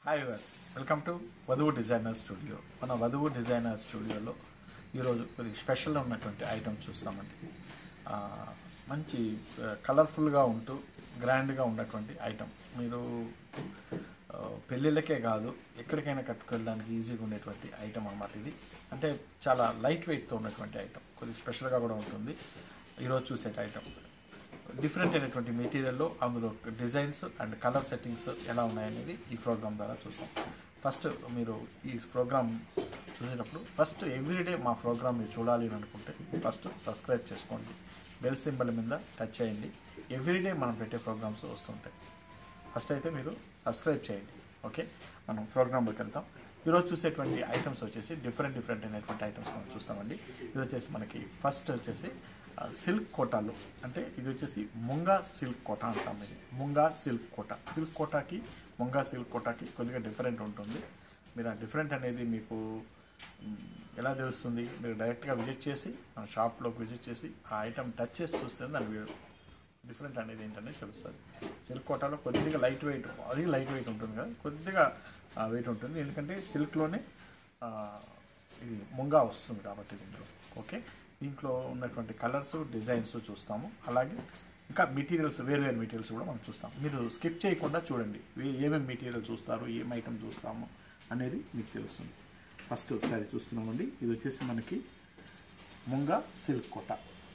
Hi వర్స్ welcome to Vadhuvu designer studio మన Vadhuvu designer స్టూడియోలో ఈరోజు కొద్ది స్పెషల్గా ఉన్నటువంటి ఐటమ్ చూస్తామండి ఆ, మంచి కలర్ఫుల్గా ఉంటూ గ్రాండ్గా ఉన్నటువంటి ఐటమ్ మీరు ఆ, పెళ్ళిళ్ళకే కాదు ఎక్కడికైనా కట్టుకెళ్ళడానికి ఈజీగా ఉండేటువంటి ఐటమ్ అన్నమాట ఇది అంటే చాలా లైట్ వెయిట్తో ఉన్నటువంటి ఐటమ్ కొద్ది స్పెషల్గా కూడా ఉంటుంది ఈరోజు చూసే ఐటమ్ డిఫరెంట్ అయినటువంటి మెటీరియల్లో అందులో డిజైన్స్ అండ్ కలర్ సెట్టింగ్స్ ఎలా ఉన్నాయనేది ఈ ప్రోగ్రామ్ ద్వారా చూస్తాం ఫస్ట్ మీరు ఈ ప్రోగ్రామ్ చూసేటప్పుడు ఫస్ట్ ఎవ్రీడే మా ప్రోగ్రామ్ మీరు చూడాలి అని అనుకుంటే ఫస్ట్ సబ్స్క్రైబ్ చేసుకోండి బెల్ సింబల్ మీద టచ్ చేయండి ఎవ్రీడే మనం పెట్టే ప్రోగ్రామ్స్ వస్తుంటాయి ఫస్ట్ అయితే మీరు సబ్స్క్రైబ్ చేయండి ఓకే మనం ప్రోగ్రాంలోకి వెళ్తాం ఈరోజు చూసేటువంటి ఐటమ్స్ వచ్చేసి డిఫరెంట్ డిఫరెంట్ అయినటువంటి ఐటమ్స్ మనం చూస్తామండి ఇది వచ్చేసి మనకి ఫస్ట్ వచ్చేసి ఆ, సిల్క్ కోటాలు అంటే ఇది వచ్చేసి ముంగా సిల్క్ కోట అంటాం ఇది ముంగా సిల్క్ కోట సిల్క్ కోటాకి ముంగా సిల్క్ కోటాకి కొద్దిగా డిఫరెంట్ ఉంటుంది మీరు ఆ డిఫరెంట్ అనేది మీకు మ్, ఎలా తెలుస్తుంది మీరు డైరెక్ట్గా విజిట్ చేసి మన షాప్లోకి విజిట్ చేసి ఆ ఐటమ్ టచ్ చేసి చూస్తే దాని వీ- డిఫరెంట్ అనేది ఏంటనేది తెలుస్తుంది సిల్క్ కోటాలో కొద్దిగా లైట్ వెయిట్ అది లైట్ వెయిట్ ఉంటుంది కదా కొద్దిగా వెయిట్ ఉంటుంది ఎందుకంటే సిల్క్లోనే ఆ, ఇది ముంగా వస్తుంది కాబట్టి దీంట్లో ఓకే దీంట్లో ఉన్నటువంటి కలర్స్ డిజైన్స్ చూస్తాము అలాగే ఇంకా మెటీరియల్స్ వేరు వేరు మెటీరియల్స్ కూడా మనం చూస్తాం మీరు స్కిప్ చేయకుండా చూడండి వే- ఏమేమి మెటీరియల్ చూస్తారు ఏం ఐటమ్ చూస్తాము అనేది మీకు తెలుస్తుంది ఫస్ట్ ఒకసారి చూస్తున్నామండి ఇది వచ్చేసి మనకి ముంగా సిల్క్ కోట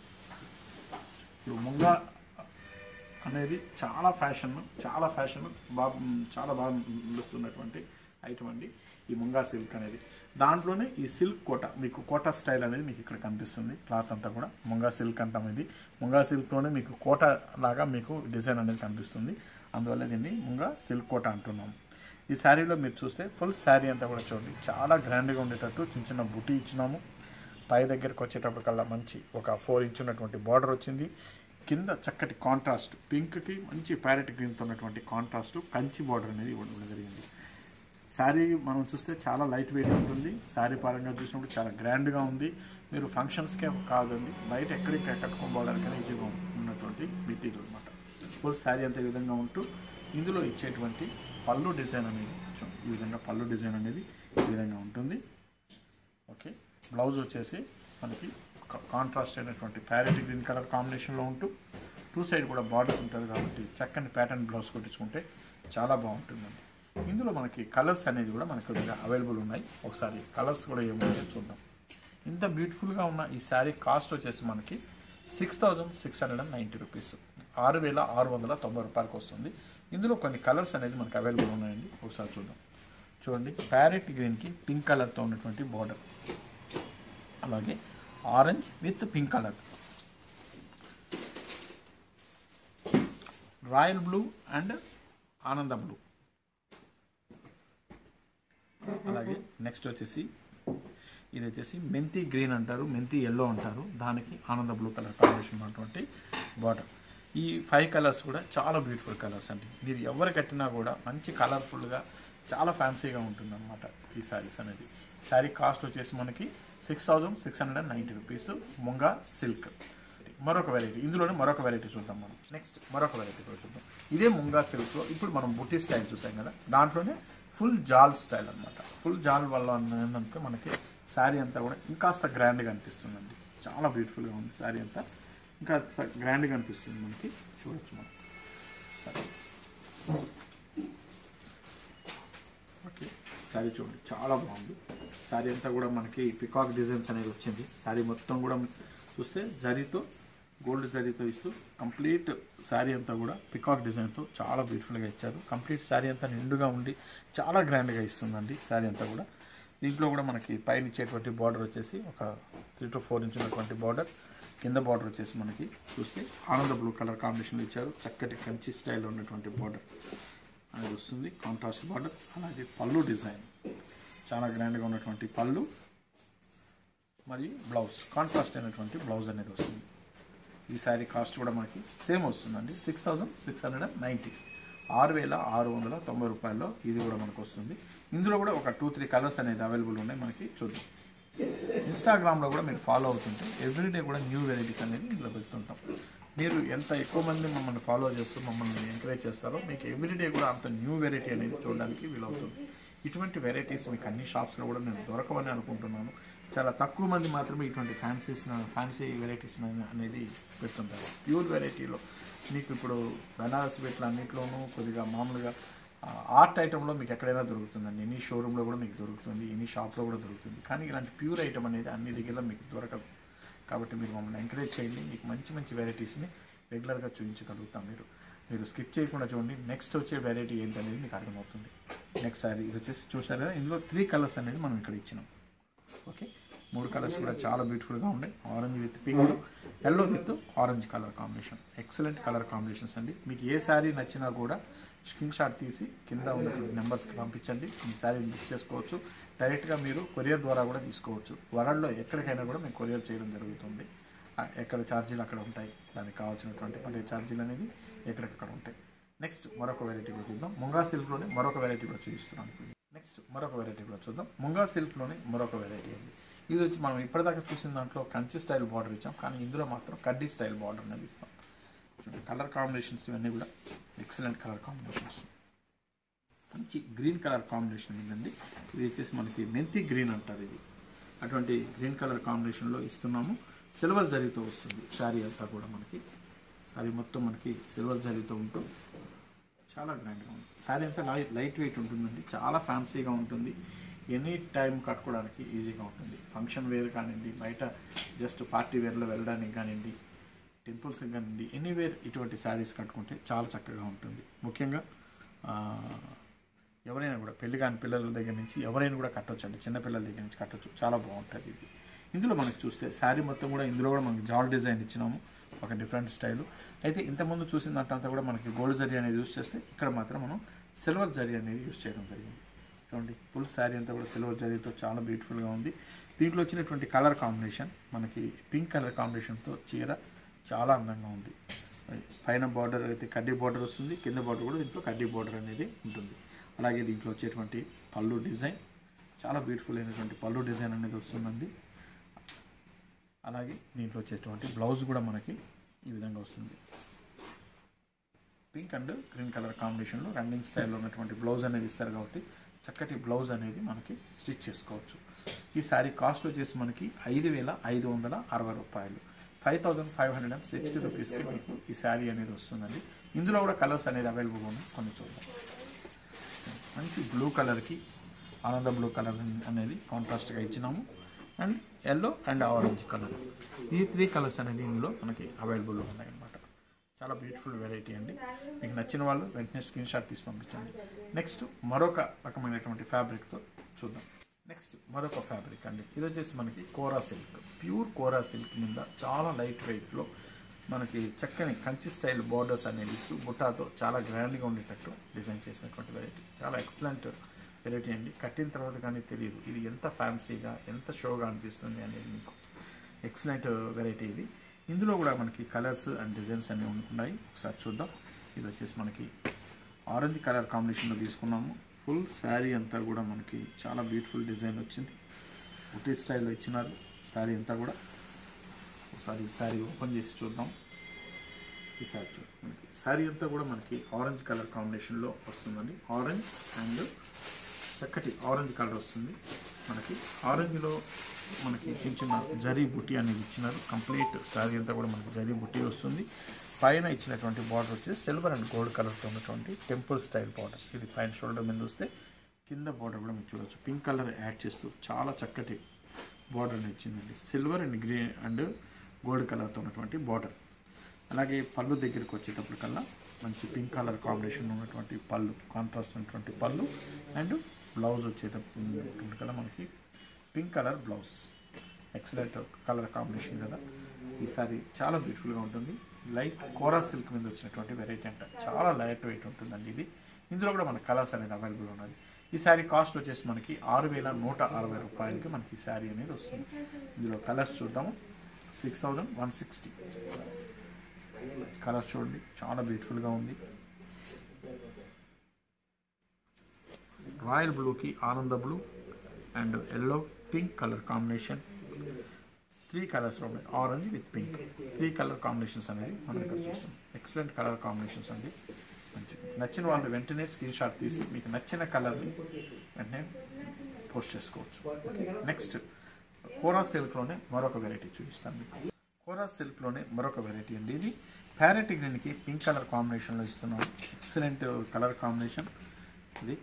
ఇప్పుడు ముంగా అనేది చాలా ఫ్యాషన్ చాలా ఫ్యాషన్ బాగా చాలా బాగా నడుస్తున్నటువంటి ఐటమ్ అండి ఈ ముంగా సిల్క్ అనేది దాంట్లోనే ఈ సిల్క్ కోట మీకు కోట స్టైల్ అనేది మీకు ఇక్కడ కనిపిస్తుంది క్లాత్ అంతా కూడా ముంగా సిల్క్ అంటాం ఇది ముంగా సిల్క్లోనే మీకు కోట లాగా మీకు డిజైన్ అనేది కనిపిస్తుంది అందువల్ల దీన్ని ముంగా సిల్క్ కోట అంటున్నాం ఈ శారీలో మీరు చూస్తే ఫుల్ శారీ అంతా కూడా చూడండి చాలా గ్రాండ్గా ఉండేటట్టు చిన్న చిన్న బుటీ ఇచ్చినాము పై దగ్గరకు వచ్చేటప్పటికల్లా మంచి ఒక ఫోర్ ఇంచ్ ఉన్నటువంటి బార్డర్ వచ్చింది కింద చక్కటి కాంట్రాస్ట్ పింక్కి మంచి ప్యారెట్ గ్రీన్తో ఉన్నటువంటి కాంట్రాస్ట్ కంచి బార్డర్ అనేది ఇవ్వడం జరిగింది శారీ మనం చూస్తే చాలా లైట్ వెయిట్ ఉంటుంది శారీ పరంగా చూసినప్పుడు చాలా గ్రాండ్గా ఉంది మీరు ఫంక్షన్స్కే కాదండి బయట ఎక్కడికి కట్టుకొని పోవడానికైనా ఈజీగా ఉన్నటువంటి మెటీరియల్ అనమాట ఫుల్ శారీ అంత ఈ విధంగా ఉంటూ ఇందులో ఇచ్చేటువంటి పళ్ళు డిజైన్ అనేది చూ- ఈ విధంగా పళ్ళు డిజైన్ అనేది ఈ విధంగా ఉంటుంది ఓకే బ్లౌజ్ వచ్చేసి మనకి కాంట్రాస్ట్ అయినటువంటి ప్యారెట్ గ్రీన్ కలర్ కాంబినేషన్లో ఉంటూ టూ సైడ్ కూడా బార్డర్స్ ఉంటుంది కాబట్టి చక్కని ప్యాటర్న్ బ్లౌజ్ కొట్టించుకుంటే చాలా బాగుంటుందండి ఇందులో మనకి కలర్స్ అనేది కూడా మనకి కొద్దిగా అవైలబుల్ ఉన్నాయి ఒకసారి కలర్స్ కూడా ఏమున్నాయో చూద్దాం ఇంత బ్యూటిఫుల్గా ఉన్న ఈ శారీ కాస్ట్ వచ్చేసి మనకి six thousand six hundred and ninety rupees ఆరు వేల ఆరు వందల తొంభై రూపాయలకి వస్తుంది ఇందులో కొన్ని కలర్స్ అనేది మనకి అవైలబుల్ ఉన్నాయండి ఒకసారి చూద్దాం చూడండి ప్యారెట్ గ్రీన్కి పింక్ కలర్తో ఉన్నటువంటి బార్డర్ అలాగే orange with pink colour royal blue and Ananda blue అలాగే నెక్స్ట్ వచ్చేసి ఇది వచ్చేసి మెంతి గ్రీన్ అంటారు మెంతి ఎల్లో అంటారు దానికి ఆనంద బ్లూ కలర్ కాంబినేషన్ ఉన్నటువంటి బార్డర్ ఈ ఫైవ్ కలర్స్ కూడా చాలా బ్యూటిఫుల్ కలర్స్ అండి మీరు ఎవరు కట్టినా కూడా మంచి కలర్ఫుల్గా చాలా ఫ్యాన్సీగా ఉంటుంది అనమాట ఈ శారీస్ అనేది శారీ కాస్ట్ వచ్చేసి మనకి six thousand six hundred and ninety rupees munga silk మరొక వెరైటీ ఇందులోనే మరొక వెరైటీ చూద్దాం మనం నెక్స్ట్ మరొక వెరైటీ కూడా చూద్దాం ఇదే ముంగా సిల్క్లో ఇప్పుడు మనం బుట్టి స్టైల్ చూసాం కదా దాంట్లోనే ఫుల్ జాల్ స్టైల్ అన్నమాట ఫుల్ జాల్ వల్ల ఏంటంటే మనకి శారీ అంతా కూడా ఇంకాస్త గ్రాండ్గా అనిపిస్తుందండి చాలా బ్యూటిఫుల్గా ఉంది శారీ అంతా ఇంకా గ్రాండ్గా అనిపిస్తుంది మనకి చూడొచ్చు మనం సరే. ఓకే శారీ చూడండి చాలా బాగుంది శారీ అంతా కూడా మనకి పికాక్ డిజైన్స్ అనేది వచ్చింది శారీ మొత్తం కూడా చూస్తే జరీతో గోల్డ్ జరీతో ఇస్తూ కంప్లీట్ శారీ అంతా కూడా పికాక్ డిజైన్తో చాలా బ్యూటిఫుల్గా ఇచ్చారు కంప్లీట్ శారీ అంతా నిండుగా ఉండి చాలా గ్రాండ్గా ఇస్తుందండి శారీ అంతా కూడా దీంట్లో కూడా మనకి పైన ఇచ్చేటువంటి బార్డర్ వచ్చేసి ఒక త్రీ టు ఫోర్ ఇంచ్ ఉన్నటువంటి బార్డర్ కింద బార్డర్ వచ్చేసి మనకి చూస్తే ఆనంద బ్లూ కలర్ కాంబినేషన్లో ఇచ్చారు చక్కటి కంచి స్టైల్లో ఉన్నటువంటి బార్డర్ అనేది వస్తుంది కాంట్రాస్ట్ బార్డర్ అలాగే పళ్ళు డిజైన్ చాలా గ్రాండ్గా ఉన్నటువంటి పళ్ళు మరియు బ్లౌజ్ కాంట్రాస్ట్ అయినటువంటి బ్లౌజ్ అనేది వస్తుంది ఈ శారీ కాస్ట్ కూడా మనకి సేమ్ వస్తుందండి six thousand six hundred and ninety ఆరు వేల ఆరు వందల తొంభై రూపాయల్లో ఇది కూడా మనకు వస్తుంది ఇందులో కూడా ఒక టూ త్రీ కలర్స్ అనేది అవైలబుల్ ఉన్నాయి మనకి చూద్దాం ఇన్స్టాగ్రామ్లో కూడా మీరు ఫాలో అవుతుంటే ఎవ్రీడే కూడా న్యూ వెరైటీస్ అనేది ఇందులో పెడుతుంటాం మీరు ఎంత ఎక్కువ మంది మమ్మల్ని ఫాలో చేస్తూ మమ్మల్ని ఎంకరేజ్ చేస్తారో మీకు ఎవ్రీడే కూడా అంత న్యూ వెరైటీ అనేది చూడడానికి వీలవుతుంది ఇటువంటి వెరైటీస్ మీకు అన్ని షాప్స్లో కూడా నేను దొరకవని అనుకుంటున్నాను చాలా తక్కువ మంది మాత్రమే ఇటువంటి ఫ్యాన్సీస్ ఫ్యాన్సీ వెరైటీస్ అనేది పెడుతుంటారు ప్యూర్ వెరైటీలో మీకు ఇప్పుడు బనారస్ బెట్లు అన్నింటిలోనూ కొద్దిగా మామూలుగా ఆర్ట్ ఐటెంలో మీకు ఎక్కడైనా దొరుకుతుందండి ఎనీ షోరూంలో కూడా మీకు దొరుకుతుంది ఎనీ షాప్లో కూడా దొరుకుతుంది కానీ ఇలాంటి ప్యూర్ ఐటమ్ అనేది అన్ని దగ్గర మీకు దొరకదు కాబట్టి మీరు మమ్మల్ని ఎంకరేజ్ చేయండి మీకు మంచి మంచి వెరైటీస్ని రెగ్యులర్గా చూపించగలుగుతాం మీరు మీరు స్కిప్ చేయకుండా చూడండి నెక్స్ట్ వచ్చే వెరైటీ ఏంటనేది మీకు అర్థమవుతుంది నెక్స్ట్ సారీ ఇది వచ్చేసి చూసారు కదా ఇందులో త్రీ కలర్స్ అనేది మనం ఇక్కడ ఇచ్చినాం ఓకే మూడు కలర్స్ కూడా చాలా బ్యూటిఫుల్గా ఉన్నాయి orange with pink yellow with orange colour combination excellent colour combinations అండి మీకు ఏ శారీ నచ్చినా కూడా స్క్రీన్ షాట్ తీసి కింద ఉన్నటువంటి నెంబర్స్కి పంపించండి మీ శారీ బుక్ చేసుకోవచ్చు డైరెక్ట్గా మీరు కొరియర్ ద్వారా కూడా తీసుకోవచ్చు వరల్డ్లో ఎక్కడికైనా కూడా మేము కొరియర్ చేయడం జరుగుతుంది ఆ, ఎక్కడ ఛార్జీలు అక్కడ ఉంటాయి దానికి కావాల్సినటువంటి అంటే ఛార్జీలు అనేది ఎక్కడికక్కడ ఉంటాయి నెక్స్ట్ మరొక వెరైటీ కూడా చూద్దాం ముంగా సిల్క్లోనే మరొక వెరైటీ కూడా చూపిస్తున్నాను ఇప్పుడు. నెక్స్ట్ మరొక వెరైటీ కూడా చూద్దాం ముంగా సిల్క్లోనే మరొక వెరైటీ అండి ఇది వచ్చి మనం ఇప్పటిదాకా చూసిన దాంట్లో కంచి స్టైల్ బార్డర్ ఇచ్చాం కానీ ఇందులో మాత్రం కడ్డీ స్టైల్ బార్డర్ అనేది ఇస్తాం చూడండి కలర్ కాంబినేషన్స్ ఇవన్నీ కూడా ఎక్సలెంట్ కలర్ కాంబినేషన్స్ మంచి గ్రీన్ కలర్ కాంబినేషన్ ఉందండి ఇది వచ్చేసి మనకి మెంతి గ్రీన్ అంటారు ఇది అటువంటి గ్రీన్ కలర్ కాంబినేషన్లో ఇస్తున్నాము సిల్వర్ జరీతో వస్తుంది శారీ అంతా కూడా మనకి శారీ మొత్తం మనకి సిల్వర్ జరీతో ఉంటూ చాలా గ్రాండ్గా ఉంది శారీ అంతా లైట్ లైట్ వెయిట్ ఉంటుందండి చాలా ఫ్యాన్సీగా ఉంటుంది ఎనీ టైం కట్టుకోవడానికి ఈజీగా ఉంటుంది ఫంక్షన్ వేర్ కానివ్వండి బయట జస్ట్ పార్టీ వేర్లో వెళ్ళడానికి కానివ్వండి టెంపుల్స్కి కానివ్వండి ఎనీవేర్ ఇటువంటి శారీస్ కట్టుకుంటే చాలా చక్కగా ఉంటుంది ముఖ్యంగా ఆ, ఎవరైనా కూడా పెళ్లి కాని పిల్లల దగ్గర నుంచి ఎవరైనా కూడా కట్టొచ్చు అండి చిన్నపిల్లల దగ్గర నుంచి కట్టొచ్చు చాలా బాగుంటుంది ఇది ఇందులో మనకి చూస్తే శారీ మొత్తం కూడా ఇందులో కూడా మనకి జాల్ డిజైన్ ఇచ్చినాము ఒక డిఫరెంట్ స్టైల్ అయితే ఇంతకుముందు చూసిన దాంట్లో కూడా మనకి గోల్డ్ జరీ అనేది యూస్ చేస్తే ఇక్కడ మాత్రం మనం సిల్వర్ జరీ అనేది యూస్ చేయడం జరిగింది చూడండి ఫుల్ శారీ అంతా కూడా సిల్వర్ జరీతో చాలా బ్యూటిఫుల్గా ఉంది దీంట్లో వచ్చినటువంటి కలర్ కాంబినేషన్ మనకి పింక్ కలర్ కాంబినేషన్తో చీర చాలా అందంగా ఉంది పైన బార్డర్ అయితే కడ్డీ బార్డర్ వస్తుంది కింద బార్డర్ కూడా దీంట్లో కడ్డీ బార్డర్ అనేది ఉంటుంది అలాగే దీంట్లో వచ్చేటువంటి పళ్ళు డిజైన్ చాలా బ్యూటిఫుల్ అయినటువంటి పళ్ళు డిజైన్ అనేది వస్తుందండి అలాగే దీంట్లో వచ్చేటువంటి బ్లౌజ్ కూడా మనకి ఈ విధంగా వస్తుంది పింక్ అండ్ గ్రీన్ కలర్ కాంబినేషన్లో రన్నింగ్ స్టైల్లో ఉన్నటువంటి బ్లౌజ్ అనేది ఇస్తారు కాబట్టి చక్కటి బ్లౌజ్ అనేది మనకి స్టిచ్ చేసుకోవచ్చు ఈ శారీ కాస్ట్ వచ్చేసి మనకి ఐదు వేల ఐదు వందల అరవై రూపాయలు five thousand five hundred and sixty రూపీస్కి మీకు ఈ శారీ అనేది వస్తుందండి ఇందులో కూడా కలర్స్ అనేది అవైలబుల్ ఉన్నాయి కొన్ని చూద్దాం మంచి బ్లూ కలర్కి ఆనంద బ్లూ కలర్ అనేది కాంట్రాస్ట్గా ఇచ్చినాము and yellow and orange colour ఈ త్రీ కలర్స్ అనేది ఇందులో మనకి అవైలబుల్లో ఉన్నాయి అన్నమాట చాలా బ్యూటిఫుల్ వెరైటీ అండి మీకు నచ్చిన వాళ్ళు వెంటనే స్క్రీన్ షాట్ తీసి పంపించండి నెక్స్ట్ మరొక రకమైనటువంటి ఫ్యాబ్రిక్తో చూద్దాం నెక్స్ట్ మరొక ఫ్యాబ్రిక్ అండి ఇది వచ్చేసి మనకి kora silk pure kora silk మీద చాలా లైట్ వెయిట్లో మనకి చక్కని కంచి స్టైల్ బార్డర్స్ అనేది ఇస్తూ బుట్టాతో చాలా గ్రాండ్గా ఉండేటట్టు డిజైన్ చేసినటువంటి వెరైటీ చాలా ఎక్సలెంట్ వెరైటీ అండి కట్టిన తర్వాత కానీ తెలియదు ఇది ఎంత ఫ్యాన్సీగా ఎంత షోగా అనిపిస్తుంది అనేది మీకు ఎక్సలెంట్ వెరైటీ ఇది ఇందులో కూడా మనకి కలర్స్ అండ్ డిజైన్స్ అన్నీ ఉన్నాయి ఒకసారి చూద్దాం ఇది వచ్చేసి మనకి ఆరెంజ్ కలర్ కాంబినేషన్లో తీసుకున్నాము ఫుల్ శారీ అంతా కూడా మనకి చాలా బ్యూటిఫుల్ డిజైన్ వచ్చింది బుటీ స్టైల్లో ఇచ్చినారు శారీ అంతా కూడా ఒకసారి ఈ శారీ ఓపెన్ చేసి చూద్దాం ఈ శారీ చూడండి మనకి శారీ అంతా కూడా మనకి ఆరెంజ్ కలర్ కాంబినేషన్లో వస్తుందండి ఆరెంజ్ అండ్ చక్కటి ఆరెంజ్ కలర్ వస్తుంది మనకి ఆరెంజ్లో మనకి చిన్న చిన్న జరీ బుట్టి అనేది ఇచ్చినారు కంప్లీట్ శారీ అంతా కూడా మనకి జరీ బుట్టి వస్తుంది పైన ఇచ్చినటువంటి బార్డర్ వచ్చేసి సిల్వర్ అండ్ గోల్డ్ కలర్తో ఉన్నటువంటి టెంపుల్ స్టైల్ బార్డర్ ఇది పైన షోల్డర్ మీద వస్తే కింద బార్డర్ కూడా మీరు చూడొచ్చు పింక్ కలర్ యాడ్ చేస్తూ చాలా చక్కటి బార్డర్ అనేది ఇచ్చిందండి silver and green and gold కలర్తో ఉన్నటువంటి బార్డర్ అలాగే పళ్ళు దగ్గరికి వచ్చేటప్పటికల్లా మంచి పింక్ కలర్ కాంబినేషన్ ఉన్నటువంటి పళ్ళు కాంట్రాస్ట్ ఉన్నటువంటి పళ్ళు అండ్ బ్లౌజ్ వచ్చేటప్పుడు కల్లా మనకి pink colour blouse excellent colour combination కదా ఈసారి చాలా బ్యూటిఫుల్గా ఉంటుంది లైట్ కోరా సిల్క్ మీద వచ్చినటువంటి వెరైటీ అంట చాలా లైట్ వెయిట్ ఉంటుందండి ఇది ఇందులో కూడా మన కలర్స్ అనేది అవైలబుల్ ఉన్నది ఈ శారీ కాస్ట్ వచ్చేసి మనకి ఆరు వేల నూట అరవై రూపాయలకి మనకి ఈ శారీ అనేది వస్తుంది ఇందులో కలర్స్ చూద్దాము six thousand one sixty colours చూడండి చాలా బ్యూటిఫుల్గా ఉంది రాయల్ బ్లూకి Ananda blue and yellow pink colour combination three కలర్స్లో ఉన్నాయి orange with pink three colour combinations అనేది మనం ఇక్కడ చూస్తాం ఎక్సలెంట్ కలర్ కాంబినేషన్స్ అండి మంచి నచ్చిన వాళ్ళు వెంటనే స్క్రీన్ షాట్ తీసి మీకు నచ్చిన కలర్ని వెంటనే పోస్ట్ చేసుకోవచ్చు నెక్స్ట్ కోరా సిల్క్లోనే మరొక వెరైటీ చూపిస్తాను మీకు కోరా సిల్క్లోనే మరొక వెరైటీ అండి ఇది ప్యారెట్ గ్రీన్కి పింక్ కలర్ కాంబినేషన్లో ఇస్తున్నాం ఎక్సలెంట్ కలర్ కాంబినేషన్ ఇది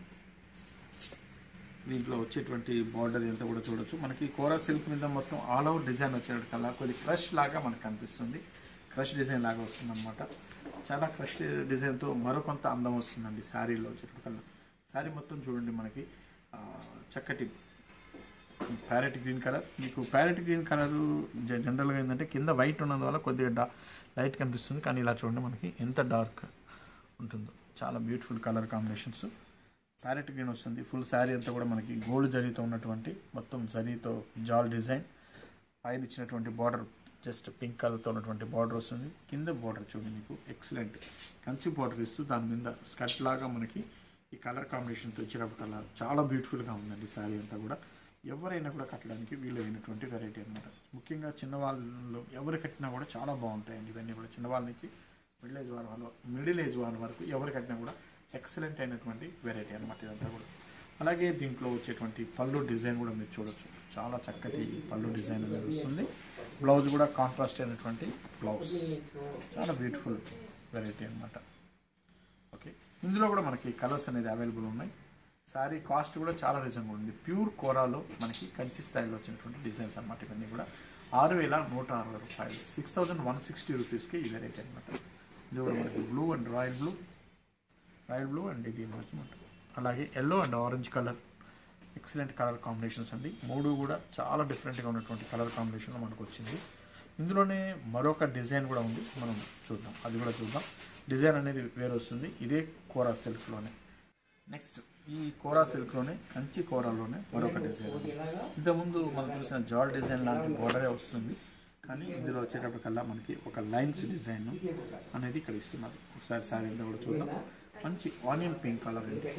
దీంట్లో వచ్చేటువంటి బార్డర్ ఎంత కూడా చూడొచ్చు మనకి కోరా సిల్క్ మీద మొత్తం ఆల్ అవుట్ డిజైన్ వచ్చేటట్టు కల్లా కొద్ది క్రష్ లాగా మనకు కనిపిస్తుంది క్రష్ డిజైన్ లాగా వస్తుంది అనమాట చాలా క్రష్ డిజైన్తో మరొకంత అందం వస్తుందండి శారీలో వచ్చేటట్టు కల్లా శారీ మొత్తం చూడండి మనకి ఆ, చక్కటి ప్యారెట్ గ్రీన్ కలర్ మీకు ప్యారెట్ గ్రీన్ కలర్ జనరల్గా ఏంటంటే కింద వైట్ ఉన్నందువల్ల కొద్దిగా డా లైట్ కనిపిస్తుంది కానీ ఇలా చూడండి మనకి ఎంత డార్క్ ఉంటుందో చాలా beautiful colour combinations parrot green వస్తుంది ఫుల్ శారీ అంతా కూడా మనకి గోల్డ్ జరీతో ఉన్నటువంటి మొత్తం జరీతో జాల్ డిజైన్ పైన ఇచ్చినటువంటి బార్డర్ జస్ట్ పింక్ కలర్తో ఉన్నటువంటి బార్డర్ వస్తుంది కింద బార్డర్ చూడండి మీకు ఎక్సలెంట్ కంచి బార్డర్ ఇస్తూ దాని మీద స్కర్ట్ లాగా మనకి ఈ కలర్ కాంబినేషన్తో ఇచ్చినప్పుడల్లా చాలా బ్యూటిఫుల్గా ఉందండి శారీ అంతా కూడా ఎవరైనా కూడా కట్టడానికి వీలైనటువంటి వెరైటీ అనమాట ముఖ్యంగా చిన్నవాళ్ళు ఎవరు కట్టినా కూడా చాలా బాగుంటాయండి ఇవన్నీ కూడా చిన్నవాళ్ళ నుంచి మిడిల్ ఏజ్ వారి వాళ్ళు మిడిల్ ఏజ్ వారి వరకు ఎవరు కట్టినా కూడా ఎక్సలెంట్ అయినటువంటి వెరైటీ అనమాట ఇదంతా కూడా అలాగే దీంట్లో వచ్చేటువంటి పళ్ళు డిజైన్ కూడా మీరు చూడొచ్చు చాలా చక్కటి పళ్ళు డిజైన్ అనేది వస్తుంది బ్లౌజ్ కూడా కాంట్రాస్ట్ అయినటువంటి బ్లౌజ్ చాలా బ్యూటిఫుల్ వెరైటీ అనమాట ఓకే ఇందులో కూడా మనకి కలర్స్ అనేది అవైలబుల్ ఉన్నాయి శారీ కాస్ట్ కూడా చాలా రీజనబుల్ ఉంది ప్యూర్ కోరాలో మనకి కంచి స్టైల్లో వచ్చినటువంటి డిజైన్స్ అన్నమాట ఇవన్నీ కూడా ఆరు వేల నూట అరవై రూపాయలు సిక్స్ థౌజండ్ వన్ సిక్స్టీ రూపీస్కి ఈ వెరైటీ అనమాట ఇది కూడా మనకి blue and royal blue royal blue and ఇది అనమాట అలాగే yellow and orange colour excellent colour combinations అండి మూడు కూడా చాలా డిఫరెంట్గా ఉన్నటువంటి కలర్ కాంబినేషన్లో మనకు వచ్చింది ఇందులోనే మరొక డిజైన్ కూడా ఉంది మనం చూద్దాం అది కూడా చూద్దాం డిజైన్ అనేది వేరే వస్తుంది ఇదే కోరా సిల్క్లోనే నెక్స్ట్ ఈ కోరా సిల్క్లోనే కంచి కోరాలోనే మరొక డిజైన్ ఉంది ఇంతకుముందు మనం చూసిన జాల్ డిజైన్ లాంటి బోర్డరే వస్తుంది కానీ ఇందులో వచ్చేటప్పటికల్లా మనకి ఒక లైన్స్ డిజైన్ అనేది ఇక్కడ ఇస్తున్నారు ఒకసారి సారీ అంతా కూడా చూద్దాం మంచి ఆనియన్ పింక్ కలర్ ఇది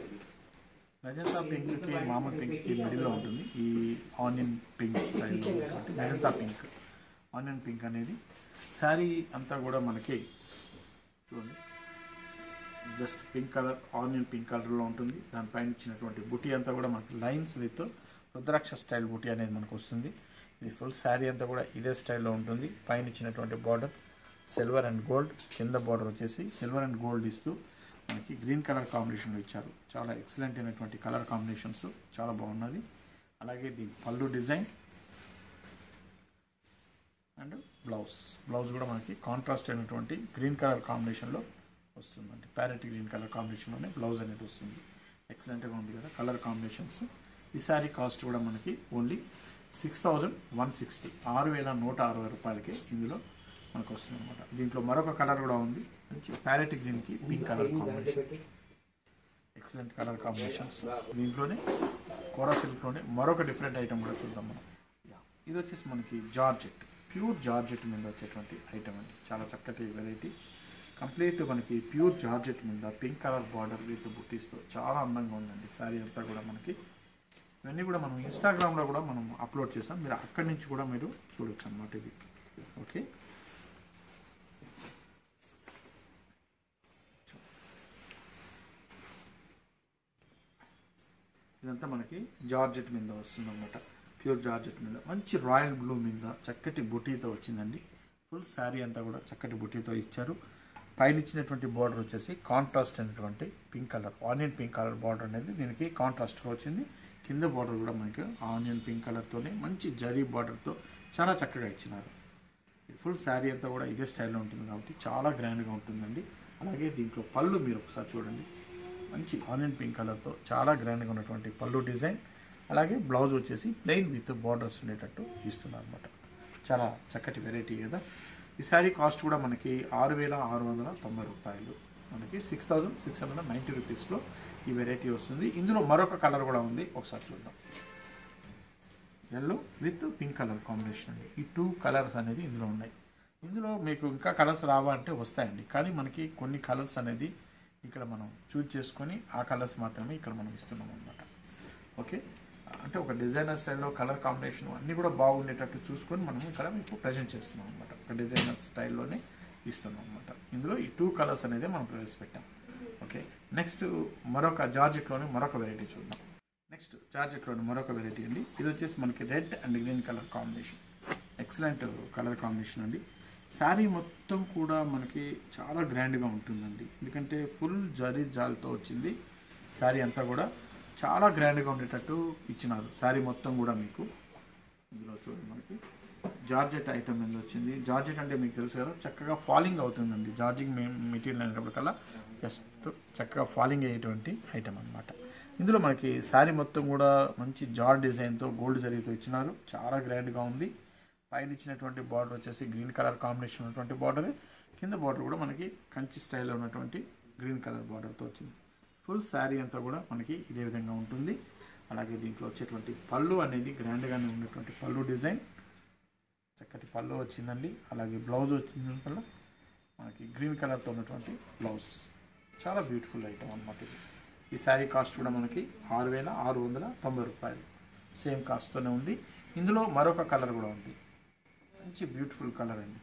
మెజంతా పింక్కి మామూలు పింక్కి మిడిల్లో ఉంటుంది ఈ ఆనియన్ పింక్ స్టైల్లో ఉన్నటువంటి మెజంతా పింక్ ఆనియన్ పింక్ అనేది శారీ అంతా కూడా మనకి చూడండి just pink colour onion pink కలర్లో ఉంటుంది దానిపైన ఇచ్చినటువంటి బుటీ అంతా కూడా మనకి లైన్స్ విత్ రుద్రాక్ష స్టైల్ బుటీ అనేది మనకు వస్తుంది ఇది ఫుల్ శారీ అంతా కూడా ఇదే స్టైల్లో ఉంటుంది పైన ఇచ్చినటువంటి బార్డర్ సిల్వర్ అండ్ గోల్డ్ కింద బార్డర్ వచ్చేసి సిల్వర్ అండ్ గోల్డ్ ఇస్తూ మనకి గ్రీన్ కలర్ కాంబినేషన్లో ఇచ్చారు చాలా ఎక్సలెంట్ అయినటువంటి కలర్ కాంబినేషన్స్ చాలా బాగున్నది అలాగే దీని పళ్ళు డిజైన్ అండ్ బ్లౌజ్ బ్లౌజ్ కూడా మనకి కాంట్రాస్ట్ అయినటువంటి గ్రీన్ కలర్ కాంబినేషన్లో వస్తుందండి ప్యారెట్ గ్రీన్ కలర్ కాంబినేషన్లోనే బ్లౌజ్ అనేది వస్తుంది ఎక్సలెంట్గా ఉంది కదా కలర్ కాంబినేషన్స్ ఈ శారీ కాస్ట్ కూడా మనకి only six thousand one sixty ఆరు వేల నూట అరవై రూపాయలకి ఇందులో మనకు వస్తుంది అనమాట దీంట్లో మరొక కలర్ కూడా ఉంది మంచి ప్యారెట్ గ్రీన్కి pink colour combination excellent colour combinations దీంట్లోనే కోరా సిల్క్లోనే మరొక డిఫరెంట్ ఐటమ్ కూడా చూద్దాం మనం యా, ఇది వచ్చేసి మనకి జార్జెట్ ప్యూర్ జార్జెట్ మీద వచ్చేటువంటి ఐటమ్ అండి చాలా చక్కటి వెరైటీ కంప్లీట్ మనకి ప్యూర్ జార్జెట్ మీద పింక్ కలర్ బార్డర్ విత్ బుట్టీస్తో చాలా అందంగా ఉందండి శారీ అంతా కూడా మనకి ఇవన్నీ కూడా మనం ఇన్స్టాగ్రామ్లో కూడా మనం అప్లోడ్ చేసాం మీరు అక్కడి నుంచి కూడా మీరు చూడొచ్చు అనమాట ఇది ఓకే ఇదంతా మనకి జార్జెట్ మీద వస్తుంది అనమాట ప్యూర్ జార్జెట్ మీద మంచి రాయల్ బ్లూ మీద చక్కటి బుటీతో వచ్చిందండి ఫుల్ శారీ అంతా కూడా చక్కటి బుటీతో ఇచ్చారు పైన ఇచ్చినటువంటి బార్డర్ వచ్చేసి కాంట్రాస్ట్ అయినటువంటి pink colour onion pink colour border అనేది దీనికి కాంట్రాస్ట్గా వచ్చింది కింద బార్డర్ కూడా మనకి ఆనియన్ పింక్ కలర్తోనే మంచి జరీ బార్డర్తో చాలా చక్కగా ఇచ్చినారు ఫుల్ శారీ అంతా కూడా ఇదే స్టైల్లో ఉంటుంది కాబట్టి చాలా గ్రాండ్గా ఉంటుందండి అలాగే దీంట్లో పళ్ళు మీరు ఒకసారి చూడండి మంచి ఆనియన్ పింక్ కలర్తో చాలా గ్రాండ్గా ఉన్నటువంటి పళ్ళు డిజైన్ అలాగే బ్లౌజ్ వచ్చేసి ప్లెయిన్ విత్ బార్డర్స్ ఉండేటట్టు ఇస్తున్నారు అనమాట చాలా చక్కటి వెరైటీ కదా ఈ శారీ కాస్ట్ కూడా మనకి ఆరు వేల ఆరు వందల తొంభై రూపాయలు మనకి six thousand six hundred ninety రూపీస్లో ఈ వెరైటీ వస్తుంది ఇందులో మరొక కలర్ కూడా ఉంది ఒకసారి చూద్దాం yellow with pink colour combination అండి ఈ టూ కలర్స్ అనేది ఇందులో ఉన్నాయి ఇందులో మీకు ఇంకా కలర్స్ రావాలంటే వస్తాయండి కానీ మనకి కొన్ని కలర్స్ అనేది ఇక్కడ మనం చూజ్ చేసుకొని ఆ కలర్స్ మాత్రమే ఇక్కడ మనం ఇస్తున్నాం అనమాట ఓకే అంటే ఒక డిజైనర్ స్టైల్లో కలర్ కాంబినేషన్ అన్నీ కూడా బాగుండేటట్టు చూసుకొని మనం ఇక్కడ మీకు ప్రజెంట్ చేస్తున్నాం అనమాట ఒక డిజైనర్ స్టైల్లోనే ఇస్తున్నాం అనమాట ఇందులో ఈ టూ కలర్స్ అనేది మనం ప్రవేశపెట్టాం ఓకే నెక్స్ట్ మరొక జార్జెట్లోని మరొక వెరైటీ చూద్దాం నెక్స్ట్ జార్జెట్లోని మరొక వెరైటీ అండి ఇది వచ్చేసి మనకి red and green colour combination excellent colour combination అండి శారీ మొత్తం కూడా మనకి చాలా గ్రాండ్గా ఉంటుందండి ఎందుకంటే ఫుల్ జరీ జాల్తో వచ్చింది శారీ అంతా కూడా చాలా గ్రాండ్గా ఉండేటట్టు ఇచ్చినారు శారీ మొత్తం కూడా మీకు ఇందులో చూడండి మనకి జార్జెట్ ఐటమ్ ఎంత వచ్చింది జార్జెట్ అంటే మీకు తెలుసు కదా చక్కగా ఫాలింగ్ అవుతుందండి జార్జింగ్ మెటీరియల్ అనేటప్పటికల్లా జస్ట్ చక్కగా ఫాలింగ్ అయ్యేటువంటి ఐటమ్ అన్నమాట ఇందులో మనకి శారీ మొత్తం కూడా మంచి జార్ డిజైన్తో గోల్డ్ జరీతో ఇచ్చినారు చాలా గ్రాండ్గా ఉంది పైన ఇచ్చినటువంటి బార్డర్ వచ్చేసి గ్రీన్ కలర్ కాంబినేషన్ ఉన్నటువంటి బార్డర్ కింద బార్డర్ కూడా మనకి కంచి స్టైల్లో ఉన్నటువంటి గ్రీన్ కలర్ బార్డర్తో వచ్చింది ఫుల్ శారీ అంతా కూడా మనకి ఇదే విధంగా ఉంటుంది అలాగే దీంట్లో వచ్చేటువంటి పళ్ళు అనేది గ్రాండ్గానే ఉన్నటువంటి పళ్ళు డిజైన్ చక్కటి పళ్ళు వచ్చిందండి అలాగే బ్లౌజ్ వచ్చింది వల్ల మనకి గ్రీన్ కలర్తో ఉన్నటువంటి బ్లౌజ్ చాలా బ్యూటిఫుల్ ఐటమ్ అనమాట ఇది ఈ శారీ కాస్ట్ కూడా మనకి ఆరు వేల ఆరు వందల తొంభై రూపాయలు సేమ్ కాస్ట్తోనే ఉంది ఇందులో మరొక కలర్ కూడా ఉంది మంచి బ్యూటిఫుల్ కలర్ అండి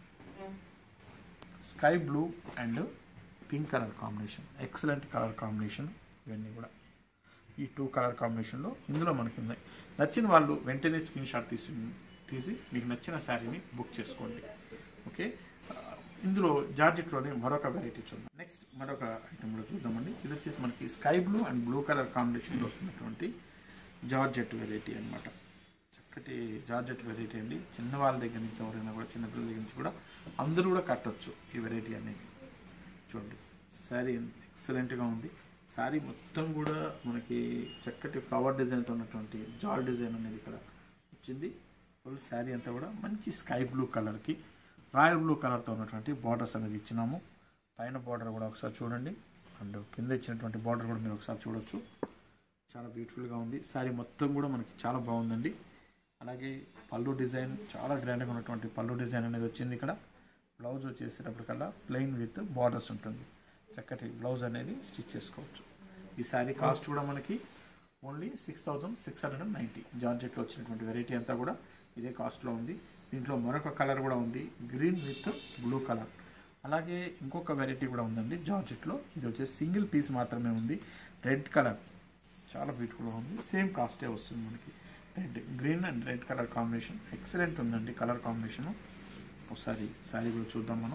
sky blue and pink colour combination excellent colour combination ఇవన్నీ కూడా ఈ టూ కలర్ కాంబినేషన్లో ఇందులో మనకి ఉన్నాయి నచ్చిన వాళ్ళు వెంటనే స్క్రీన్ షాట్ తీసి తీసి మీకు నచ్చిన శారీని బుక్ చేసుకోండి ఓకే ఆ, ఇందులో జార్జెట్లోనే మరొక వెరైటీ చూద్దాం నెక్స్ట్ మరొక ఐటమ్ కూడా చూద్దామండి ఇది వచ్చేసి మనకి sky blue and blue colour కాంబినేషన్లో వస్తున్నటువంటి జార్జెట్ వెరైటీ అన్నమాట చక్కటి జార్జెట్ వెరైటీ అండి చిన్న వాళ్ళ దగ్గర నుంచి ఎవరైనా కూడా చిన్నపిల్లల దగ్గర నుంచి కూడా అందరూ కూడా కట్టొచ్చు ఈ వెరైటీ అనేది చూడండి శారీ ఎక్సలెంట్గా ఉంది శారీ మొత్తం కూడా మనకి చక్కటి ఫ్లవర్ డిజైన్తో ఉన్నటువంటి జాల్ డిజైన్ అనేది ఇక్కడ వచ్చింది ఫుల్ శారీ అంతా కూడా మంచి స్కై బ్లూ కలర్కి రాయల్ బ్లూ కలర్తో ఉన్నటువంటి బార్డర్స్ అనేది ఇచ్చినాము పైన బార్డర్ కూడా ఒకసారి చూడండి అండ్ కింద ఇచ్చినటువంటి బార్డర్ కూడా మీరు ఒకసారి చూడొచ్చు చాలా బ్యూటిఫుల్గా ఉంది శారీ మొత్తం కూడా మనకి చాలా బాగుందండి అలాగే పళ్ళు డిజైన్ చాలా గ్రాండ్గా ఉన్నటువంటి పళ్ళు డిజైన్ అనేది వచ్చింది ఇక్కడ బ్లౌజ్ వచ్చేసేటప్పటికల్లా ప్లెయిన్ విత్ బార్డర్స్ ఉంటుంది చక్కటి బ్లౌజ్ అనేది స్టిచ్ చేసుకోవచ్చు ఈ శారీ కాస్ట్ కూడా మనకి only six thousand six hundred and ninety జార్జెట్లో వచ్చినటువంటి వెరైటీ అంతా కూడా ఇదే కాస్ట్లో ఉంది దీంట్లో మరొక కలర్ కూడా ఉంది గ్రీన్ విత్ బ్లూ కలర్ అలాగే ఇంకొక వెరైటీ కూడా ఉందండి జార్జెట్లో ఇది వచ్చేసి సింగిల్ పీస్ మాత్రమే ఉంది రెడ్ కలర్ చాలా బ్యూటిఫుల్గా ఉంది సేమ్ కాస్టే వస్తుంది మనకి red green and red colour combination excellent ఉందండి కలర్ కాంబినేషన్ ఒకసారి శారీ కూడా చూద్దాం మనం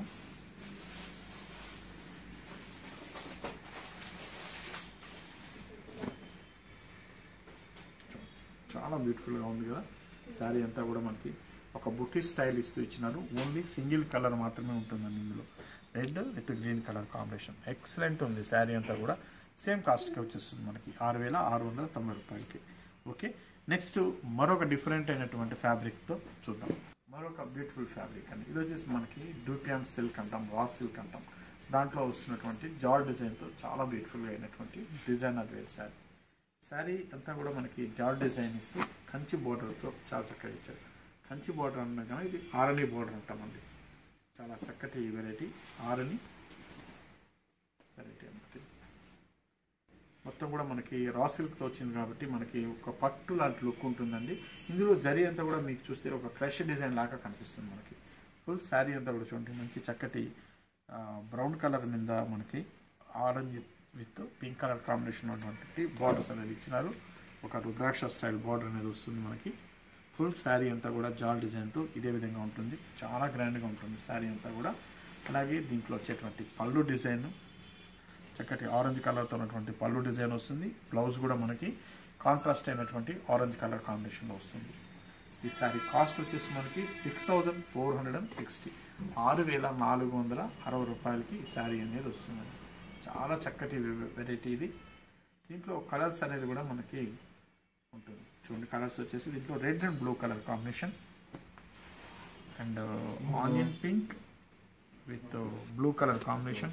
చాలా బ్యూటిఫుల్గా ఉంది కదా శారీ అంతా కూడా మనకి ఒక బుట్టి స్టైల్ ఇస్తూ ఇచ్చినారు ఓన్లీ సింగిల్ కలర్ మాత్రమే ఉంటుందండి ఇందులో red with green colour combination excellent ఉంది శారీ అంతా కూడా సేమ్ కాస్ట్కి వచ్చేస్తుంది మనకి ఆరు వేల ఆరు వందల తొంభై రూపాయలకి ఓకే నెక్స్ట్ మరొక డిఫరెంట్ అయినటువంటి ఫ్యాబ్రిక్తో చూద్దాం మరొక బ్యూటిఫుల్ ఫ్యాబ్రిక్ అండి ఇది వచ్చేసి మనకి డూపియాన్ సిల్క్ అంటాం రా సిల్క్ అంటాం దాంట్లో వస్తున్నటువంటి జాల్ డిజైన్తో చాలా బ్యూటిఫుల్గా అయినటువంటి డిజైనర్ వేర్ శారీ శారీ అంతా కూడా మనకి జాల్ డిజైన్ ఇస్తూ కంచి బోర్డర్తో చాలా చక్కగా ఇచ్చారు కంచి బోర్డర్ అన్నా కానీ ఇది ఆరణి బోర్డర్ అంటామండి చాలా చక్కటి వెరైటీ ఆరణి వెరైటీ అన్నమాట ఇది. మొత్తం కూడా మనకి రా సిల్క్తో వచ్చింది కాబట్టి మనకి ఒక పట్టు లాంటి లుక్ ఉంటుందండి ఇందులో జరీ అంతా కూడా మీకు చూస్తే ఒక క్రష్ డిజైన్ లాగా కనిపిస్తుంది మనకి ఫుల్ శారీ అంతా కూడా చూడండి మంచి చక్కటి బ్రౌన్ కలర్ మీద మనకి orange with pink colour combination ఉన్నటువంటి బార్డర్స్ అనేది ఇచ్చినారు ఒక రుద్రాక్ష స్టైల్ బార్డర్ అనేది వస్తుంది మనకి ఫుల్ శారీ అంతా కూడా జాల్ డిజైన్తో ఇదే విధంగా ఉంటుంది చాలా గ్రాండ్గా ఉంటుంది శారీ అంతా కూడా అలాగే దీంట్లో వచ్చేటువంటి పళ్ళు డిజైన్ చక్కటి ఆరెంజ్ కలర్తో ఉన్నటువంటి పళ్ళు డిజైన్ వస్తుంది బ్లౌజ్ కూడా మనకి కాంట్రాస్ట్ అయినటువంటి ఆరెంజ్ కలర్ కాంబినేషన్లో వస్తుంది ఈ శారీ కాస్ట్ వచ్చేసి మనకి six thousand four hundred and sixty ఆరు వేల నాలుగు వందల అరవై రూపాయలకి ఈ శారీ అనేది వస్తుంది చాలా చక్కటి వెరైటీ ఇది దీంట్లో కలర్స్ అనేది కూడా మనకి ఉంటుంది చూడండి కలర్స్ వచ్చేసి దీంట్లో red and blue colour combination and onion pink with blue colour combination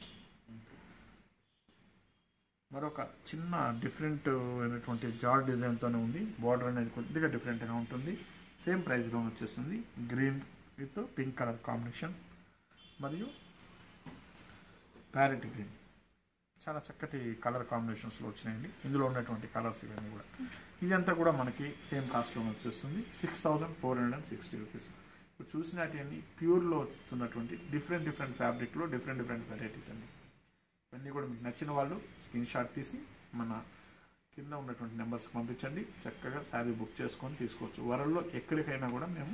మరొక చిన్న డిఫరెంట్ అయినటువంటి జార్ డిజైన్తోనే ఉంది బార్డర్ అనేది కొద్దిగా డిఫరెంట్గా ఉంటుంది సేమ్ ప్రైస్లో వచ్చేస్తుంది green with pink colour combination మరియు ప్యారెట్ గ్రీన్ చాలా చక్కటి కలర్ కాంబినేషన్స్లో వచ్చినాయండి ఇందులో ఉన్నటువంటి కలర్స్ ఇవన్నీ కూడా ఇదంతా కూడా మనకి సేమ్ కాస్ట్లో వచ్చేస్తుంది six thousand four hundred and sixty rupees ఇప్పుడు చూసినటువంటి ప్యూర్లో వస్తున్నటువంటి డిఫరెంట్ డిఫరెంట్ ఫ్యాబ్రిక్లో డిఫరెంట్ డిఫరెంట్ వెరైటీస్ అండి ఇవన్నీ కూడా మీకు నచ్చిన వాళ్ళు స్క్రీన్ షాట్ తీసి మన కింద ఉన్నటువంటి నెంబర్స్కి పంపించండి చక్కగా శారీ బుక్ చేసుకొని తీసుకోవచ్చు వరల్లో ఎక్కడికైనా కూడా మేము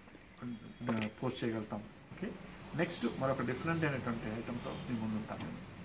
పోస్ట్ చేయగలుగుతాం ఓకే నెక్స్ట్ మరొక డిఫరెంట్ అయినటువంటి ఐటెంతో మీ ముందుంటాను నేను